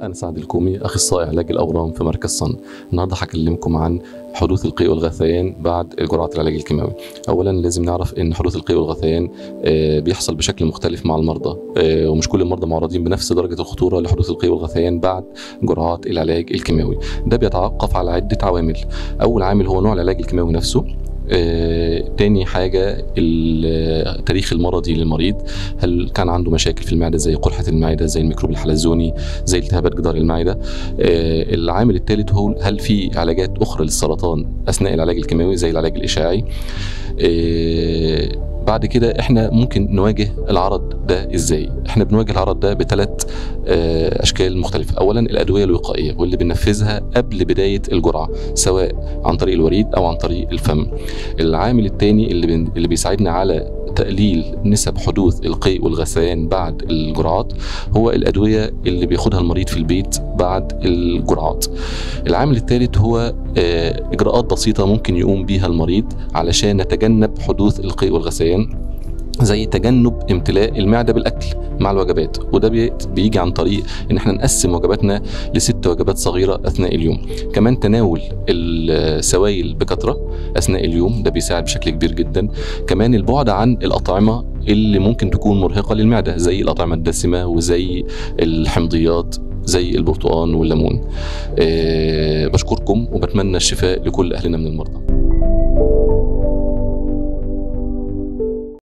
أنا سعد الكومي أخصائي علاج الأورام في مركز صن النهاردة هكلمكم عن حدوث القيء والغثيان بعد جرعة العلاج الكيماوي أولا لازم نعرف أن حدوث القيء والغثيان آه، بيحصل بشكل مختلف مع المرضى آه، ومش كل المرضى معرضين بنفس درجة الخطورة لحدوث القيء والغثيان بعد جرعات العلاج الكيماوي ده بيتوقف على عدة عوامل أول عامل هو نوع العلاج الكيماوي نفسه آه، تاني حاجة التاريخ المرضي للمريض هل كان عنده مشاكل في المعدة زي قرحة المعدة زي الميكروب الحلزوني زي التهابات جدار المعدة آه، العامل الثالث هو هل في علاجات أخرى للسرطان أثناء العلاج الكيماوي زي العلاج الإشعاعي آه، بعد كده احنا ممكن نواجه العرض ده ازاي احنا بنواجه العرض ده بثلاث اشكال مختلفه اولا الادويه الوقائيه واللي بننفذها قبل بدايه الجرعه سواء عن طريق الوريد او عن طريق الفم العامل الثاني اللي بن... اللي بيساعدنا على تقليل نسب حدوث القيء والغثيان بعد الجرعات هو الادويه اللي بياخدها المريض في البيت بعد الجرعات العامل الثالث هو آه، اجراءات بسيطه ممكن يقوم بيها المريض علشان نتجنب حدوث القيء والغثيان زي تجنب امتلاء المعده بالاكل مع الوجبات وده بي- بيجي عن طريق ان احنا نقسم وجباتنا لست وجبات صغيره اثناء اليوم كمان تناول السوائل بكثره اثناء اليوم ده بيساعد بشكل كبير جدا كمان البعد عن الاطعمه اللي ممكن تكون مرهقه للمعده زي الاطعمه الدسمه وزي الحمضيات زي البرتقال والليمون أه بشكركم وبتمنى الشفاء لكل اهلنا من المرضى